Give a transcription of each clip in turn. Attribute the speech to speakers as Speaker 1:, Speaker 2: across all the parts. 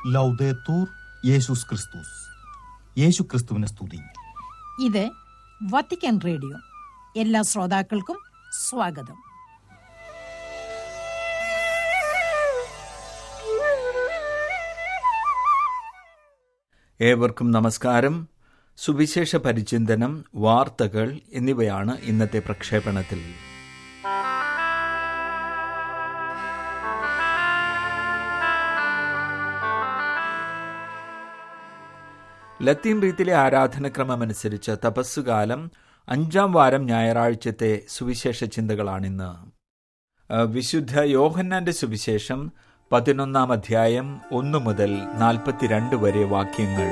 Speaker 1: ലൗദേത്തൂർ യേശുസ് ക്രിസ്തുസ് യേശു ക്രിസ്തുവിനെ സ്തുതി
Speaker 2: ഇത് വത്തിക്കാൻ റേഡിയോ എല്ലാ ശ്രോതാക്കൾക്കും സ്വാഗതം
Speaker 3: ഏവർക്കും നമസ്കാരം സുവിശേഷ പരിചിന്തനം വാർത്തകൾ എന്നിവയാണ് ഇന്നത്തെ പ്രക്ഷേപണത്തിൽ ലത്തീൻ റീത്തിലെ ആരാധനക്രമമനുസരിച്ച് തപസ്സുകാലം അഞ്ചാം വാരം ഞായറാഴ്ചത്തെ സുവിശേഷ ചിന്തകളാണിന്ന് അഹ് വിശുദ്ധ യോഹന്നാന്റെ സുവിശേഷം പതിനൊന്നാം അധ്യായം ഒന്നു മുതൽ നാൽപ്പത്തിരണ്ട് വരെ വാക്യങ്ങൾ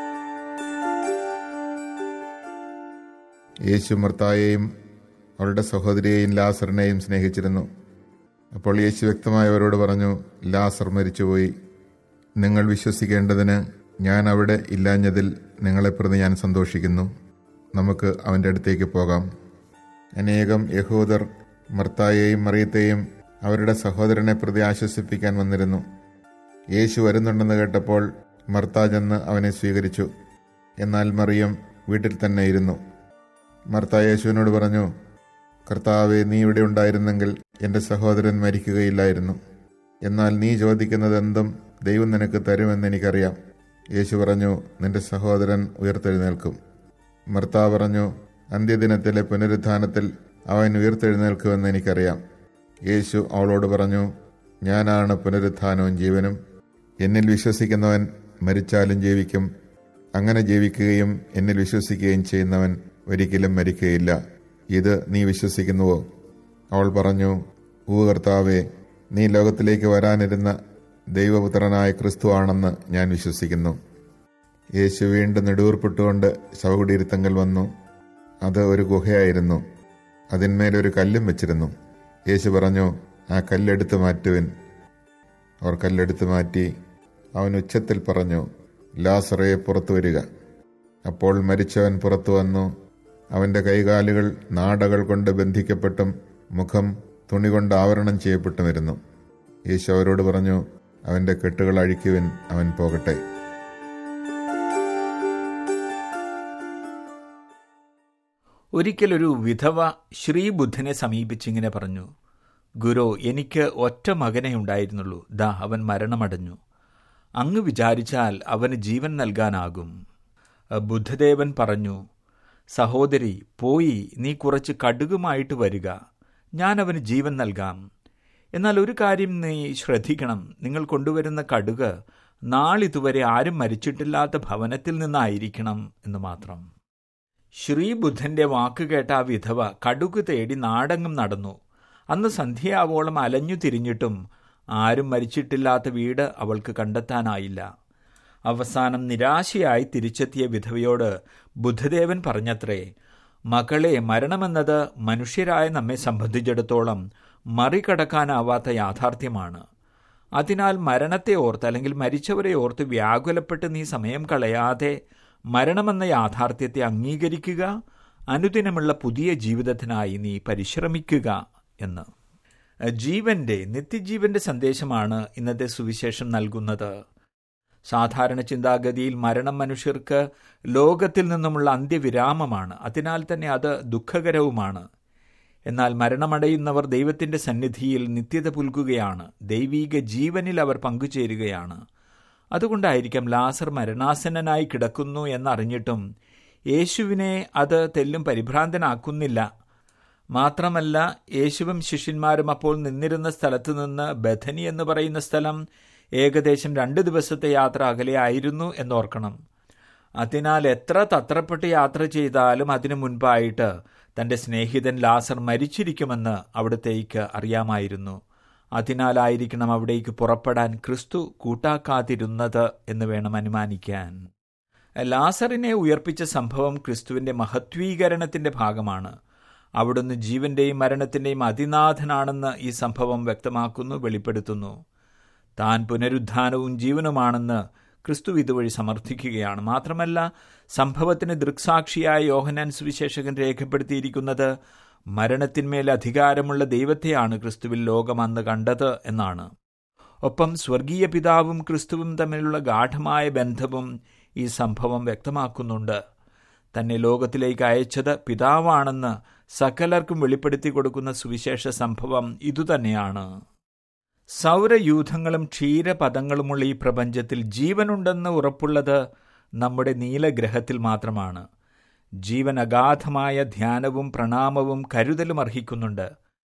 Speaker 4: യേശു മർത്തായെയും അവരുടെ സഹോദരിയെയും ലാസറിനെയും സ്നേഹിച്ചിരുന്നു അപ്പോൾ യേശു വ്യക്തമായി അവരോട് പറഞ്ഞു ലാസർ മരിച്ചുപോയി നിങ്ങൾ വിശ്വസിക്കേണ്ടതിന് ഞാൻ അവിടെ ഇല്ലാഞ്ഞതിൽ നിങ്ങളെ പ്രതി ഞാൻ സന്തോഷിക്കുന്നു നമുക്ക് അവൻ്റെ അടുത്തേക്ക് പോകാം അനേകം യഹൂദർ മർത്തായെയും മറിയത്തെയും അവരുടെ സഹോദരനെ പ്രതി ആശ്വസിപ്പിക്കാൻ വന്നിരുന്നു യേശു വരുന്നുണ്ടെന്ന് കേട്ടപ്പോൾ മർത്ത ചെന്ന് അവനെ സ്വീകരിച്ചു എന്നാൽ മറിയം വീട്ടിൽ തന്നെ ഇരുന്നു മർത്ത യേശുവിനോട് പറഞ്ഞു കർത്താവെ നീ ഇവിടെ ഉണ്ടായിരുന്നെങ്കിൽ എൻ്റെ സഹോദരൻ മരിക്കുകയില്ലായിരുന്നു എന്നാൽ നീ ചോദിക്കുന്നത് എന്തും ദൈവം നിനക്ക് തരുമെന്ന് എനിക്കറിയാം യേശു പറഞ്ഞു നിന്റെ സഹോദരൻ ഉയർത്തെഴുന്നേൽക്കും മർത്ത പറഞ്ഞു അന്ത്യദിനത്തിലെ പുനരുത്ഥാനത്തിൽ അവൻ ഉയർത്തെഴുന്നേൽക്കുമെന്ന് എനിക്കറിയാം യേശു അവളോട് പറഞ്ഞു ഞാനാണ് പുനരുത്ഥാനവും ജീവനും എന്നിൽ വിശ്വസിക്കുന്നവൻ മരിച്ചാലും ജീവിക്കും അങ്ങനെ ജീവിക്കുകയും എന്നിൽ വിശ്വസിക്കുകയും ചെയ്യുന്നവൻ ഒരിക്കലും മരിക്കുകയില്ല ഇത് നീ വിശ്വസിക്കുന്നുവോ അവൾ പറഞ്ഞു ഊ കർത്താവേ നീ ലോകത്തിലേക്ക് വരാനിരുന്ന ദൈവപുത്രനായ ക്രിസ്തു ആണെന്ന് ഞാൻ വിശ്വസിക്കുന്നു യേശു വീണ്ടും നെടുവീർപ്പിട്ടുകൊണ്ട് ശവകുടീരത്തങ്കൽ വന്നു അത് ഒരു ഗുഹയായിരുന്നു അതിന്മേലൊരു കല്ലും വെച്ചിരുന്നു യേശു പറഞ്ഞു ആ കല്ലെടുത്ത് മാറ്റുവിൻ അവർ കല്ലെടുത്ത് മാറ്റി അവൻ ഉച്ചത്തിൽ പറഞ്ഞു ലാസറയെ പുറത്തു വരിക അപ്പോൾ മരിച്ചവൻ പുറത്തു വന്നു അവന്റെ കൈകാലുകൾ നാടകൾ കൊണ്ട് ബന്ധിക്കപ്പെട്ടും മുഖം തുണി കൊണ്ട് ആവരണം ചെയ്യപ്പെട്ടുമിരുന്നു യേശു അവരോട് പറഞ്ഞു അവന്റെ കെട്ടുകൾ അഴിക്കുവിൻ അവൻ പോകട്ടെ
Speaker 3: ഒരിക്കലൊരു വിധവ ശ്രീബുദ്ധനെ സമീപിച്ചിങ്ങനെ പറഞ്ഞു ഗുരു എനിക്ക് ഒറ്റ മകനെ ഉണ്ടായിരുന്നുള്ളൂ ദാ അവൻ മരണമടഞ്ഞു അങ്ങ് വിചാരിച്ചാൽ അവന് ജീവൻ നൽകാനാകും ബുദ്ധദേവൻ പറഞ്ഞു സഹോദരി പോയി നീ കുറച്ച് കടുകുമായിട്ട് വരിക ഞാൻ അവന് ജീവൻ നൽകാം എന്നാൽ ഒരു കാര്യം നീ ശ്രദ്ധിക്കണം നിങ്ങൾ കൊണ്ടുവരുന്ന കടുക് നാളിതുവരെ ആരും മരിച്ചിട്ടില്ലാത്ത ഭവനത്തിൽ നിന്നായിരിക്കണം എന്ന് മാത്രം ശ്രീബുദ്ധന്റെ വാക്ക് കേട്ട ആ വിധവ കടുക് തേടി നാടെങ്ങും നടന്നു അന്ന് സന്ധ്യയാവോളം അലഞ്ഞു തിരിഞ്ഞിട്ടും ആരും മരിച്ചിട്ടില്ലാത്ത വീട് അവൾക്ക് കണ്ടെത്താനായില്ല അവസാനം നിരാശയായി തിരിച്ചെത്തിയ വിധവയോട് ബുദ്ധദേവൻ പറഞ്ഞത്രേ മകളെ മരണമെന്നത് മനുഷ്യരായ നമ്മെ സംബന്ധിച്ചിടത്തോളം മറികടക്കാനാവാത്ത യാഥാർത്ഥ്യമാണ് അതിനാൽ മരണത്തെ ഓർത്ത് അല്ലെങ്കിൽ മരിച്ചവരെ ഓർത്ത് വ്യാകുലപ്പെട്ട് നീ സമയം കളയാതെ മരണമെന്ന യാഥാർത്ഥ്യത്തെ അംഗീകരിക്കുക അനുദിനമുള്ള പുതിയ ജീവിതത്തിനായി നീ പരിശ്രമിക്കുക എന്ന് ജീവന്റെ നിത്യജീവന്റെ സന്ദേശമാണ് ഇന്നത്തെ സുവിശേഷം നൽകുന്നത് സാധാരണ ചിന്താഗതിയിൽ മരണം മനുഷ്യർക്ക് ലോകത്തിൽ നിന്നുമുള്ള അന്ത്യവിരാമമാണ് അതിനാൽ തന്നെ അത് ദുഃഖകരവുമാണ് എന്നാൽ മരണമടയുന്നവർ ദൈവത്തിന്റെ സന്നിധിയിൽ നിത്യത പുൽകുകയാണ് ദൈവീക ജീവനിൽ അവർ പങ്കുചേരുകയാണ് അതുകൊണ്ടായിരിക്കാം ലാസർ മരണാസന്നനായി കിടക്കുന്നു എന്നറിഞ്ഞിട്ടും യേശുവിനെ അത് തെല്ലും പരിഭ്രാന്തനാക്കുന്നില്ല മാത്രമല്ല യേശുവും ശിഷ്യന്മാരും അപ്പോൾ നിന്നിരുന്ന സ്ഥലത്തു നിന്ന് ബഥനി എന്ന് പറയുന്ന സ്ഥലം ഏകദേശം രണ്ട് ദിവസത്തെ യാത്ര അകലെ ആയിരുന്നു എന്നോർക്കണം അതിനാൽ എത്ര തത്രപ്പെട്ട് യാത്ര ചെയ്താലും അതിനു മുൻപായിട്ട് തന്റെ സ്നേഹിതൻ ലാസർ മരിച്ചിരിക്കുമെന്ന് അവിടത്തേക്ക് അറിയാമായിരുന്നു അതിനാലായിരിക്കണം അവിടേക്ക് പുറപ്പെടാൻ ക്രിസ്തു കൂട്ടാക്കാതിരുന്നത് എന്ന് വേണം അനുമാനിക്കാൻ ലാസറിനെ ഉയർപ്പിച്ച സംഭവം ക്രിസ്തുവിന്റെ മഹത്വീകരണത്തിന്റെ ഭാഗമാണ് അവിടുന്ന് ജീവന്റെയും മരണത്തിന്റെയും അതിനാഥനാണെന്ന് ഈ സംഭവം വ്യക്തമാക്കുന്നു വെളിപ്പെടുത്തുന്നു താൻ പുനരുദ്ധാനവും ജീവനുമാണെന്ന് ക്രിസ്തു ഇതുവഴി സമർത്ഥിക്കുകയാണ് മാത്രമല്ല സംഭവത്തിന് ദൃക്സാക്ഷിയായ യോഹനാൻ സുവിശേഷകൻ രേഖപ്പെടുത്തിയിരിക്കുന്നത് മരണത്തിന്മേൽ അധികാരമുള്ള ദൈവത്തെയാണ് ക്രിസ്തുവിൽ ലോകം അന്ന് കണ്ടത് എന്നാണ് ഒപ്പം സ്വർഗീയ പിതാവും ക്രിസ്തുവും തമ്മിലുള്ള ഗാഠമായ ബന്ധവും ഈ സംഭവം വ്യക്തമാക്കുന്നുണ്ട് തന്നെ ലോകത്തിലേക്ക് അയച്ചത് പിതാവാണെന്ന് സകലർക്കും വെളിപ്പെടുത്തി കൊടുക്കുന്ന സുവിശേഷ സംഭവം ഇതുതന്നെയാണ് സൗരയൂഥങ്ങളും ക്ഷീരപദങ്ങളുമുള്ള ഈ പ്രപഞ്ചത്തിൽ ജീവനുണ്ടെന്ന് ഉറപ്പുള്ളത് നമ്മുടെ നീലഗ്രഹത്തിൽ മാത്രമാണ് ജീവൻ അഗാധമായ ധ്യാനവും പ്രണാമവും കരുതലും അർഹിക്കുന്നുണ്ട്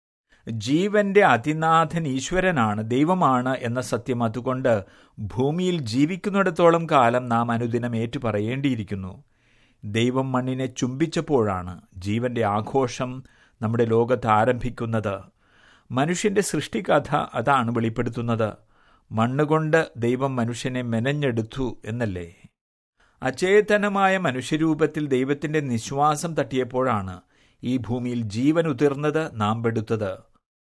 Speaker 3: ജീവന്റെ അതിനാഥൻ ഈശ്വരനാണ് ദൈവമാണ് എന്ന സത്യം അതുകൊണ്ട് ഭൂമിയിൽ ജീവിക്കുന്നിടത്തോളം കാലം നാം അനുദിനം ഏറ്റുപറയേണ്ടിയിരിക്കുന്നു ദൈവം മണ്ണിനെ ചുംബിച്ചപ്പോഴാണ് ജീവന്റെ ആഘോഷം നമ്മുടെ ലോകത്ത് ആരംഭിക്കുന്നത് മനുഷ്യന്റെ സൃഷ്ടികഥ അതാണ് വെളിപ്പെടുത്തുന്നത് മണ്ണുകൊണ്ട് ദൈവം മനുഷ്യനെ മെനഞ്ഞെടുത്തു എന്നല്ലേ അചേതനമായ മനുഷ്യരൂപത്തിൽ ദൈവത്തിന്റെ നിശ്വാസം തട്ടിയപ്പോഴാണ് ഈ ഭൂമിയിൽ ജീവൻ ഉതിർന്നത് നാം പെടുത്തത്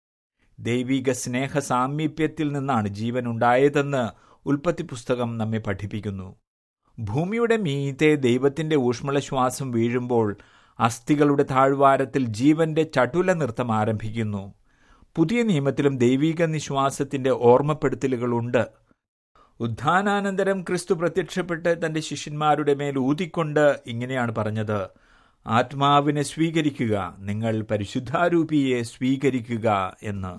Speaker 3: ദൈവിക സ്നേഹ സാമീപ്യത്തിൽ നിന്നാണ് ജീവൻ ഉണ്ടായതെന്ന് ഉൽപ്പത്തി പുസ്തകം നമ്മെ പഠിപ്പിക്കുന്നു ഭൂമിയുടെ മീതെ ദൈവത്തിന്റെ ഊഷ്മള ശ്വാസം വീഴുമ്പോൾ അസ്ഥികളുടെ താഴ്വാരത്തിൽ ജീവന്റെ ചടുല നൃത്തം ആരംഭിക്കുന്നു പുതിയ നിയമത്തിലും ദൈവിക നിശ്വാസത്തിന്റെ ഓർമ്മപ്പെടുത്തലുകളുണ്ട് ഉദ്ധാനാനന്തരം ക്രിസ്തു പ്രത്യക്ഷപ്പെട്ട് തന്റെ ശിഷ്യന്മാരുടെ മേൽ ഊതിക്കൊണ്ട് ഇങ്ങനെയാണ് പറഞ്ഞത് ആത്മാവിനെ സ്വീകരിക്കുക നിങ്ങൾ പരിശുദ്ധാരൂപിയെ സ്വീകരിക്കുക എന്ന്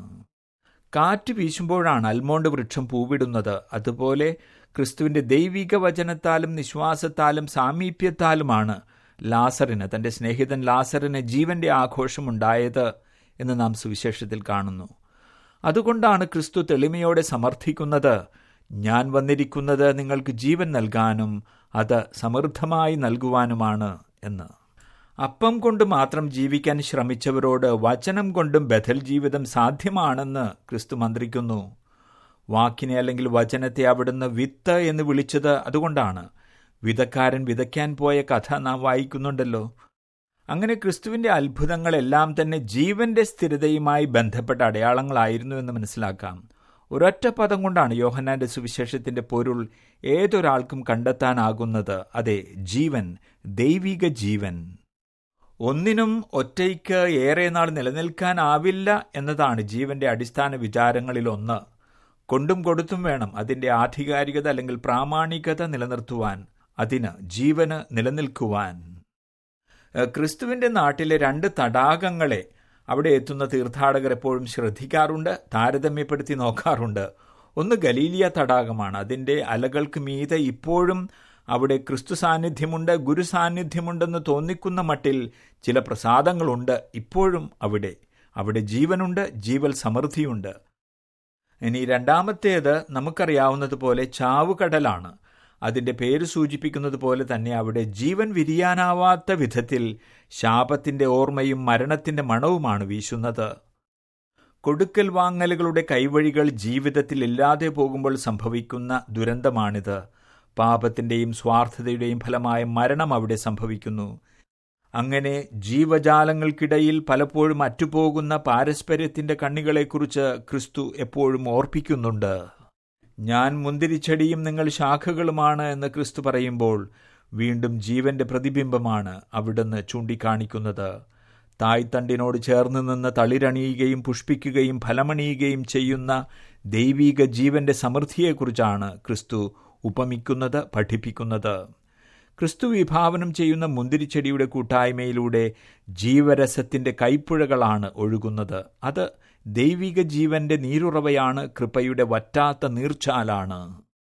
Speaker 3: കാറ്റ് വീശുമ്പോഴാണ് അൽമോണ്ട് വൃക്ഷം പൂവിടുന്നത് അതുപോലെ ക്രിസ്തുവിന്റെ ദൈവിക വചനത്താലും നിശ്വാസത്താലും സാമീപ്യത്താലുമാണ് ലാസറിന് തന്റെ സ്നേഹിതൻ ലാസറിന് ജീവന്റെ ആഘോഷമുണ്ടായത് എന്ന് നാം സുവിശേഷത്തിൽ കാണുന്നു അതുകൊണ്ടാണ് ക്രിസ്തു തെളിമയോടെ സമർത്ഥിക്കുന്നത് ഞാൻ വന്നിരിക്കുന്നത് നിങ്ങൾക്ക് ജീവൻ നൽകാനും അത് സമൃദ്ധമായി നൽകുവാനുമാണ് എന്ന് അപ്പം കൊണ്ട് മാത്രം ജീവിക്കാൻ ശ്രമിച്ചവരോട് വചനം കൊണ്ടും ബദൽ ജീവിതം സാധ്യമാണെന്ന് ക്രിസ്തു മന്ത്രിക്കുന്നു വാക്കിനെ അല്ലെങ്കിൽ വചനത്തെ അവിടുന്ന് വിത്ത് എന്ന് വിളിച്ചത് അതുകൊണ്ടാണ് വിതക്കാരൻ വിതയ്ക്കാൻ പോയ കഥ നാം വായിക്കുന്നുണ്ടല്ലോ അങ്ങനെ ക്രിസ്തുവിന്റെ അത്ഭുതങ്ങളെല്ലാം തന്നെ ജീവന്റെ സ്ഥിരതയുമായി ബന്ധപ്പെട്ട അടയാളങ്ങളായിരുന്നു എന്ന് മനസ്സിലാക്കാം ഒരൊറ്റ പദം കൊണ്ടാണ് യോഹന്നാന്റെ സുവിശേഷത്തിന്റെ പൊരുൾ ഏതൊരാൾക്കും കണ്ടെത്താനാകുന്നത് അതെ ജീവൻ ദൈവിക ജീവൻ ഒന്നിനും ഒറ്റയ്ക്ക് ഏറെ നാൾ നിലനിൽക്കാനാവില്ല എന്നതാണ് ജീവന്റെ അടിസ്ഥാന വിചാരങ്ങളിൽ ഒന്ന് കൊണ്ടും കൊടുത്തും വേണം അതിന്റെ ആധികാരികത അല്ലെങ്കിൽ പ്രാമാണികത നിലനിർത്തുവാൻ അതിന് ജീവന് നിലനിൽക്കുവാൻ ക്രിസ്തുവിന്റെ നാട്ടിലെ രണ്ട് തടാകങ്ങളെ അവിടെ എത്തുന്ന തീർത്ഥാടകർ എപ്പോഴും ശ്രദ്ധിക്കാറുണ്ട് താരതമ്യപ്പെടുത്തി നോക്കാറുണ്ട് ഒന്ന് ഗലീലിയ തടാകമാണ് അതിൻ്റെ അലകൾക്ക് മീതെ ഇപ്പോഴും അവിടെ ക്രിസ്തു സാന്നിധ്യമുണ്ട് ഗുരു സാന്നിധ്യമുണ്ടെന്ന് തോന്നിക്കുന്ന മട്ടിൽ ചില പ്രസാദങ്ങളുണ്ട് ഇപ്പോഴും അവിടെ അവിടെ ജീവനുണ്ട് ജീവൽ സമൃദ്ധിയുണ്ട് ഇനി രണ്ടാമത്തേത് നമുക്കറിയാവുന്നതുപോലെ ചാവുകടലാണ് അതിന്റെ പേര് സൂചിപ്പിക്കുന്നത് പോലെ തന്നെ അവിടെ ജീവൻ വിരിയാനാവാത്ത വിധത്തിൽ ശാപത്തിന്റെ ഓർമ്മയും മരണത്തിന്റെ മണവുമാണ് വീശുന്നത് കൊടുക്കൽ വാങ്ങലുകളുടെ കൈവഴികൾ ജീവിതത്തിൽ ഇല്ലാതെ പോകുമ്പോൾ സംഭവിക്കുന്ന ദുരന്തമാണിത് പാപത്തിന്റെയും സ്വാർത്ഥതയുടെയും ഫലമായ മരണം അവിടെ സംഭവിക്കുന്നു അങ്ങനെ ജീവജാലങ്ങൾക്കിടയിൽ പലപ്പോഴും അറ്റുപോകുന്ന പാരസ്പര്യത്തിന്റെ കണ്ണികളെക്കുറിച്ച് ക്രിസ്തു എപ്പോഴും ഓർപ്പിക്കുന്നുണ്ട് ഞാൻ മുന്തിരിച്ചെടിയും നിങ്ങൾ ശാഖകളുമാണ് എന്ന് ക്രിസ്തു പറയുമ്പോൾ വീണ്ടും ജീവന്റെ പ്രതിബിംബമാണ് അവിടുന്ന് ചൂണ്ടിക്കാണിക്കുന്നത് തായ്തണ്ടിനോട് ചേർന്ന് നിന്ന് തളിരണിയുകയും പുഷ്പിക്കുകയും ഫലമണിയുകയും ചെയ്യുന്ന ദൈവീക ജീവന്റെ സമൃദ്ധിയെക്കുറിച്ചാണ് ക്രിസ്തു ഉപമിക്കുന്നത് പഠിപ്പിക്കുന്നത് ക്രിസ്തു വിഭാവനം ചെയ്യുന്ന മുന്തിരിച്ചെടിയുടെ കൂട്ടായ്മയിലൂടെ ജീവരസത്തിന്റെ കൈപ്പുഴകളാണ് ഒഴുകുന്നത് അത് ദൈവിക ജീവന്റെ നീരുറവയാണ് കൃപയുടെ വറ്റാത്ത നീർച്ചാലാണ്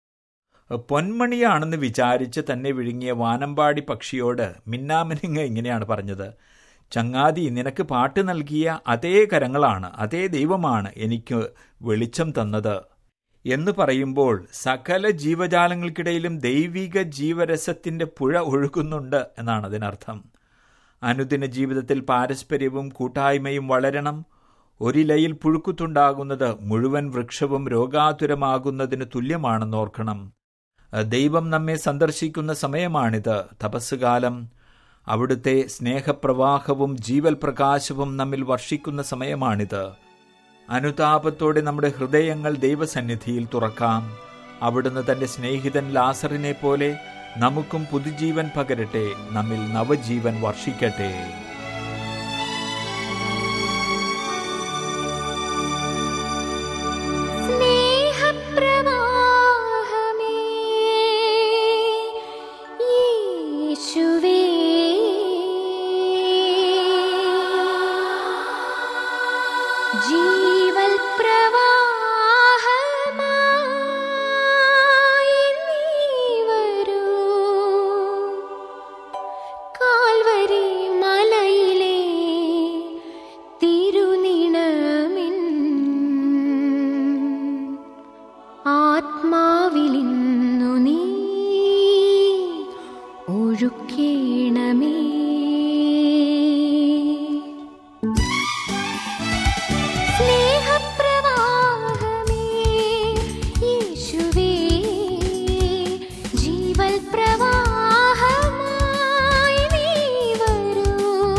Speaker 3: പൊന്മണിയാണെന്ന് വിചാരിച്ച് തന്നെ വിഴുങ്ങിയ വാനമ്പാടി പക്ഷിയോട് മിന്നാമിനിങ്ങ ഇങ്ങനെയാണ് പറഞ്ഞത് ചങ്ങാതി നിനക്ക് പാട്ട് നൽകിയ അതേ കരങ്ങളാണ് അതേ ദൈവമാണ് എനിക്ക് വെളിച്ചം തന്നത് എന്ന് പറയുമ്പോൾ സകല ജീവജാലങ്ങൾക്കിടയിലും ദൈവിക ജീവരസത്തിന്റെ പുഴ ഒഴുകുന്നുണ്ട് എന്നാണ് അതിനർത്ഥം അനുദിന ജീവിതത്തിൽ പാരസ്പര്യവും കൂട്ടായ്മയും വളരണം ഒരിലയിൽ പുഴുക്കുത്തുണ്ടാകുന്നത് മുഴുവൻ വൃക്ഷവും രോഗാതുരമാകുന്നതിന് തുല്യമാണെന്ന് ഓർക്കണം ദൈവം നമ്മെ സന്ദർശിക്കുന്ന സമയമാണിത് തപസ്സുകാലം അവിടുത്തെ സ്നേഹപ്രവാഹവും ജീവൽ പ്രകാശവും നമ്മിൽ വർഷിക്കുന്ന സമയമാണിത് അനുതാപത്തോടെ നമ്മുടെ ഹൃദയങ്ങൾ ദൈവസന്നിധിയിൽ തുറക്കാം അവിടുന്ന് തന്റെ സ്നേഹിതൻ ലാസറിനെ പോലെ നമുക്കും പുതുജീവൻ പകരട്ടെ നമ്മിൽ നവജീവൻ വർഷിക്കട്ടെ
Speaker 5: സ്നേഹപ്രകാശമേ ജീവൽ പ്രവാഹമായി നീ വരൂ കാൽവരി മലയിലെ തിരുനിണമിൻ ആത്മാവിലിന്നു നീ ഒഴുക്കേണമേ സ്നേഹപ്രവാഹമേ യേശുവേ ജീവൽ പ്രവാഹമായി നീ വരൂ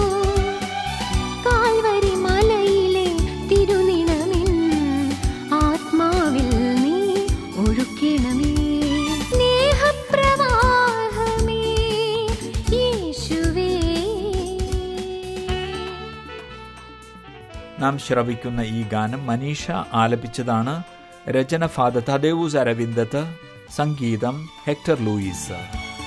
Speaker 5: കാൽവരി മലയിലെ തിരുനിണമിൻ ആത്മാവിൽ നീ ഒഴുക്കണമേ സ്നേഹപ്രവാഹമേ യേശുവേ
Speaker 3: നാം ശ്രവിക്കുന്ന ഈ ഗാനം മനീഷ ആലപിച്ചതാണ് രചന ഫാദർ തദേവൂസ് അരവിന്ദത്ത് സംഗീതം ഹെക്ടർ ലൂയിസ്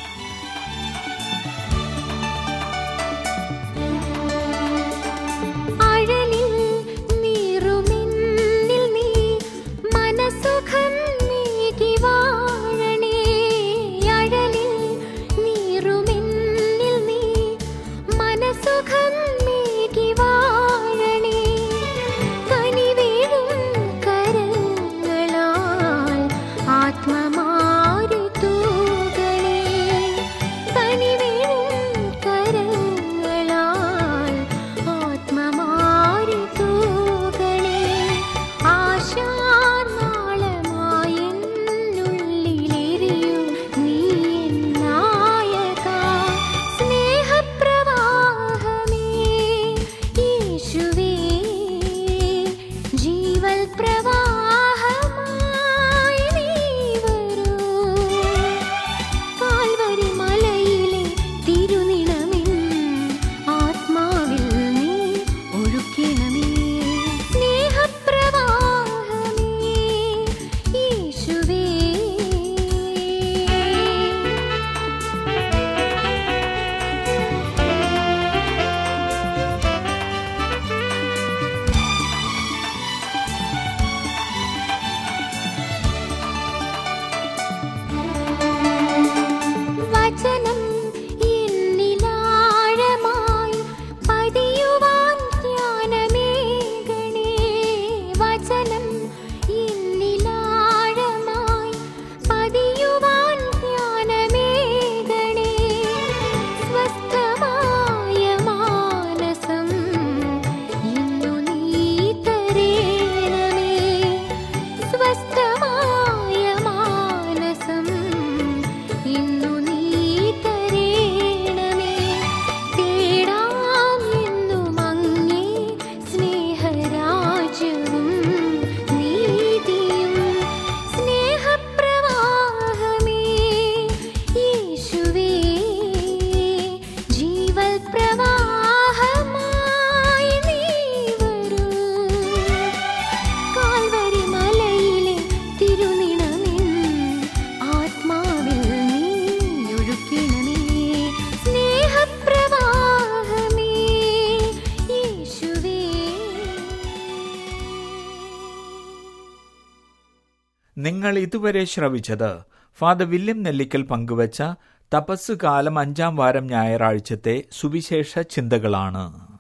Speaker 5: അഴലിൽ നീറുമിന്നിൽ നീ മനസുഖം നീക്കി വാഴണേ അഴലിൽ നീറുമിന്നിൽ നീ മനസുഖം നീക്കി വാഴണേ കനിവേഴും കരങ്ങളാൽ ആത്മമാരി തൂകണേ കനിവേഴും കരങ്ങളാൽ ആത്മമാരി തൂകണേ ആശാനാളമായെന്നുള്ളിലെരിയും നീ എൻ നായക സ്നേഹപ്രവാഹമേ യേശുവേ ജീവൽ പ്രവാഹമായി നീ വരൂ കാൽവരി മലയിലെ തിരുനിണമിൻ ആത്മാവിൽ നീ ഒഴുക്കണമേ സ്നേഹപ്രവാഹമേ യേശുവേ വചനം എന്നിലാഴമായി പതിയുവാൻ ജ്ഞാനമേകണേ വചനം എന്നിലാഴമായി പതിയുവാൻ ജ്ഞാനമേകണേ സ്വസ്ഥമായ മാനസം ഇന്നു നീ തരേണമേ സ്വസ്ഥമായ മാനസം ഇന്നു നീ തരേണമേ തേടാം എന്നും അങ്ങേ സ്നേഹരാജ്യവും നീതിയും സ്നേഹപ്രവാഹമേ യേശുവേ ജീവൽ പ്രവാഹമായി നീ വരൂ കാൽവരി മലയിലെ തിരുനിണമിൻ ആത്മാവിൽ നീ ഒഴുക്കണമേ സ്നേഹപ്രവാഹമേ യേശുവേ
Speaker 3: നിങ്ങൾ ഇതുവരെ ശ്രവിച്ചത് ഫാദർ വില്യം നെല്ലിക്കൽ പങ്കുവച്ച തപസ് കാലം അഞ്ചാം വാരം ഞായറാഴ്ചത്തെ സുവിശേഷ ചിന്തകളാണ്